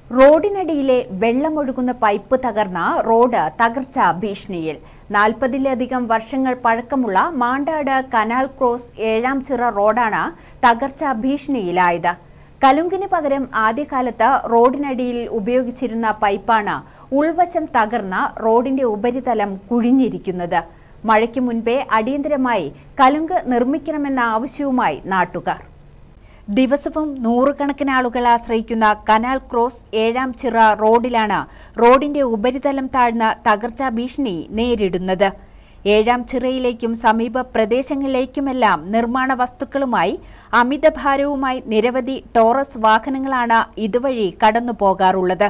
റോഡിനടിയിലെ വെള്ളമൊഴുകുന്ന pipe തകർന്ന road തകർച്ച ഭീഷണിയിൽ നാൽപ്പതിലധികം വർഷങ്ങൾ പഴക്കമുള്ള മാണ്ടാട് കനാൽ ക്രോസ് ഏഴാം ചിറ റോഡാണ് തകർച്ച ഭീഷണിയിലായത് കലുങ്കിന് പകരം ആദ്യകാലത്ത് റോഡിനടിയിൽ ഉപയോഗിച്ചിരുന്ന പൈപ്പാണ് ഉൾവശം തകർന്ന റോഡിന്റെ ഉപരിതലം കുഴിഞ്ഞിരിക്കുന്നത് മഴയ്ക്ക് മുൻപേ അടിയന്തരമായി കലുങ്ക് നിർമ്മിക്കണമെന്ന ആവശ്യവുമായി നാട്ടുകാർ ദിവസവും നൂറുകണക്കിന് ആളുകൾ ആശ്രയിക്കുന്ന കനാൽ ക്രോസ് ഏഴാം ചിറ റോഡിലാണ് റോഡിന്റെ ഉപരിതലം താഴ്ന്ന തകർച്ചാ ഭീഷണി നേരിടുന്നത് ഏഴാം ചിറയിലേക്കും സമീപ പ്രദേശങ്ങളിലേക്കുമെല്ലാം നിർമ്മാണ വസ്തുക്കളുമായി അമിതഭാരവുമായി നിരവധി ടോറസ് വാഹനങ്ങളാണ് ഇതുവഴി കടന്നു പോകാറുള്ളത്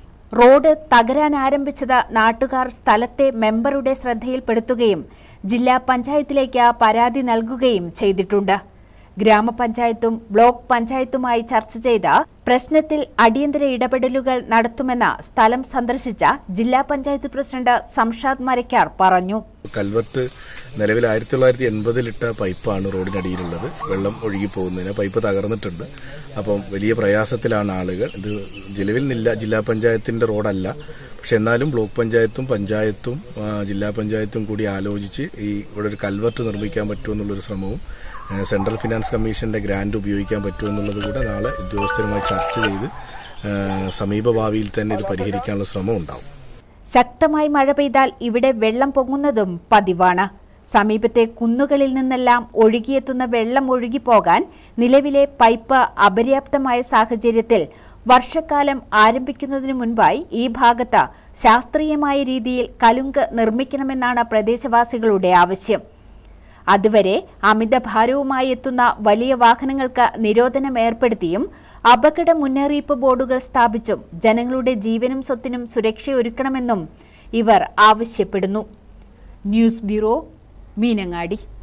റോഡ് തകരാൻ ആരംഭിച്ചത് നാട്ടുകാർ സ്ഥലത്തെ മെമ്പറുടെ ശ്രദ്ധയിൽപ്പെടുത്തുകയും ജില്ലാ പഞ്ചായത്തിലേക്ക് പരാതി നൽകുകയും ചെയ്തിട്ടുണ്ട് ഗ്രാമപഞ്ചായത്തും ബ്ലോക്ക് പഞ്ചായത്തുമായി ചർച്ച ചെയ്ത പ്രശ്നത്തിൽ അടിയന്തര ഇടപെടലുകൾ നടത്തുമെന്ന് സ്ഥലം സന്ദർശിച്ച ജില്ലാ പഞ്ചായത്ത് പ്രസിഡന്റ് സംഷാദ് മരക്കാർ പറഞ്ഞു കൽവർട്ട് നിലവിൽ ആയിരത്തി തൊള്ളായിരത്തി എൺപതിലിട്ട പൈപ്പാണ് റോഡിനടിയിലുള്ളത് വെള്ളം ഒഴുകി പോകുന്നതിന് പൈപ്പ് തകർന്നിട്ടുണ്ട് അപ്പം വലിയ പ്രയാസത്തിലാണ് ആളുകൾ ഇത് നിലവിൽ നില്ല ജില്ലാ പഞ്ചായത്തിന്റെ റോഡല്ല പക്ഷെ എന്നാലും ബ്ലോക്ക് പഞ്ചായത്തും പഞ്ചായത്തും ആ, ജില്ലാ പഞ്ചായത്തും കൂടി ആലോചിച്ച് ഈ ഇവിടെ ഒരു കൽവർട്ട് നിർമ്മിക്കാൻ പറ്റുമെന്നുള്ളൊരു ശ്രമവും ആ, സെൻട്രൽ ഫിനാൻസ് കമ്മീഷന്റെ ഗ്രാന്റ് ഉപയോഗിക്കാൻ പറ്റുമെന്നുള്ളത് കൂടെ നാളെ ഉദ്യോഗസ്ഥരുമായി ചർച്ച ചെയ്ത് ആ, സമീപ ഭാവിയിൽ തന്നെ ഇത് പരിഹരിക്കാനുള്ള ശ്രമം ഉണ്ടാവും ശക്തമായി മഴ പെയ്താൽ ഇവിടെ വെള്ളം പൊങ്ങുന്നതും പതിവാണ് സമീപത്തെ കുന്നുകളിൽ നിന്നെല്ലാം ഒഴുകിയെത്തുന്ന വെള്ളം ഒഴുകിപ്പോകാൻ നിലവിലെ പൈപ്പ് അപര്യാപ്തമായ സാഹചര്യത്തിൽ വർഷക്കാലം ആരംഭിക്കുന്നതിന് മുൻപായി ഈ ഭാഗത്ത് ശാസ്ത്രീയമായ രീതിയിൽ കലുങ്ക് നിർമ്മിക്കണമെന്നാണ് പ്രദേശവാസികളുടെ ആവശ്യം അതുവരെ അമിതഭാരവുമായി എത്തുന്ന വലിയ വാഹനങ്ങൾക്ക് നിരോധനം ഏർപ്പെടുത്തിയും അപകട മുന്നറിയിപ്പ് ബോർഡുകൾ സ്ഥാപിച്ചും ജനങ്ങളുടെ ജീവനും സ്വത്തിനും സുരക്ഷയൊരുക്കണമെന്നും ഇവർ ആവശ്യപ്പെടുന്നു ന്യൂസ് ബ്യൂറോ മീനങ്ങാടി